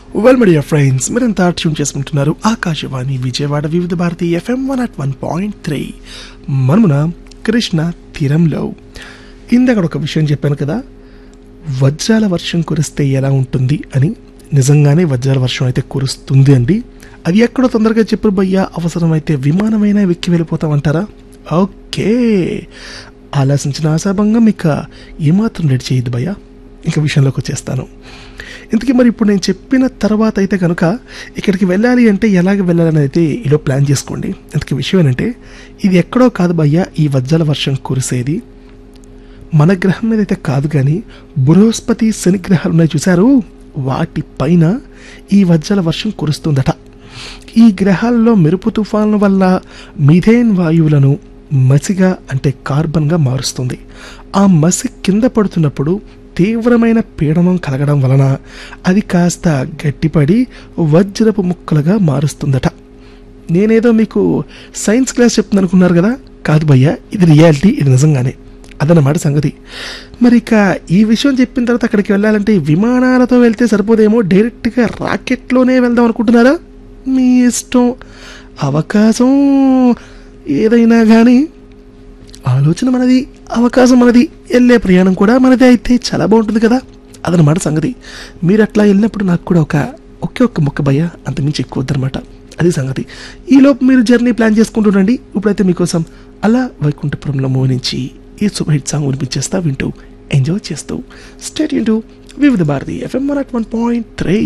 well media friends మీరంతా tune చేసుకుంటున్నారు Akashvani Vijayawada Vividh Bharati F M one naught one point three మనమున కృష్ణ తీరంలో ఇందాక ఒక విషయం చెప్పాను కదా వజ్రాల వర్షం కురిస్తే ఎలా ఉంటుంది అని నిజంగానే వజ్రాల వర్షం అయితే కురుస్తుంది అండి అది ఎక్కడో తొందరగా చెప్పు భయ్యా అవసరమైతే విమానమైనా వెక్కి వెళ్ళిపోతామంటారా ఓకే ఆలోచించిన ఆశాభంగం ఇక ఏమాత్రం రెడీ చేయదు భయ్యా ఇంకా విషయంలోకి వచ్చేస్తాను ఇంతకీ మరి ఇప్పుడు నేను చెప్పిన తర్వాత అయితే కనుక ఇక్కడికి వెళ్ళాలి అంటే ఎలాగ వెళ్ళాలని అయితే ఇలా ప్లాన్ చేసుకోండి ఇంతకీ విషయం ఏంటంటే ఇది ఎక్కడో కాదు భయ్యా ఈ వజ్రాల వర్షం కురిసేది మన గ్రహం మీద అయితే కాదు కానీ బృహస్పతి శని గ్రహాలు ఉన్నాయి చూశారు వాటిపైన ఈ వజ్రాల వర్షం కురుస్తుందట ఈ గ్రహాల్లో మెరుపు తుఫాన్ల వల్ల మిథేన్ వాయువులను మసిగా అంటే కార్బన్గా మారుస్తుంది ఆ మసి కింద పడుతున్నప్పుడు తీవ్రమైన పీడనం కలగడం వలన అది కాస్త గట్టిపడి వజ్రపు ముక్కలుగా మారుస్తుందట నేనేదో మీకు సైన్స్ క్లాస్ చెప్తుంది అనుకున్నారు కదా కాదు భయ్యా ఇది రియాలిటీ ఇది నిజంగానే అదన్నమాట సంగతి మరి ఇక ఈ విషయం చెప్పిన తర్వాత అక్కడికి వెళ్ళాలంటే విమానాలతో వెళ్తే సరిపోదేమో డైరెక్ట్గా రాకెట్లోనే వెళ్దాం అనుకుంటున్నారా మీ ఇష్టం అవకాశం ఏదైనా కానీ ఆలోచన మనది అవకాశం మనది వెళ్ళే ప్రయాణం కూడా మనదే అయితే చాలా బాగుంటుంది కదా అదనమాట సంగతి మీరు అట్లా వెళ్ళినప్పుడు నాకు కూడా ఒక ఒకే ఒక్క మొక్క భయ అంతమించి ఎక్కువ వద్దనమాట అది సంగతి ఈలోపు మీరు జర్నీ ప్లాన్ చేసుకుంటుండండి ఇప్పుడైతే మీకోసం అలా వైకుంఠపురంలో మోహించి ఈ సూపర్ హిట్ సాంగ్ వినిపించేస్తా వింటూ ఎంజాయ్ చేస్తూ state into Vividh Bharati F M one naught one point three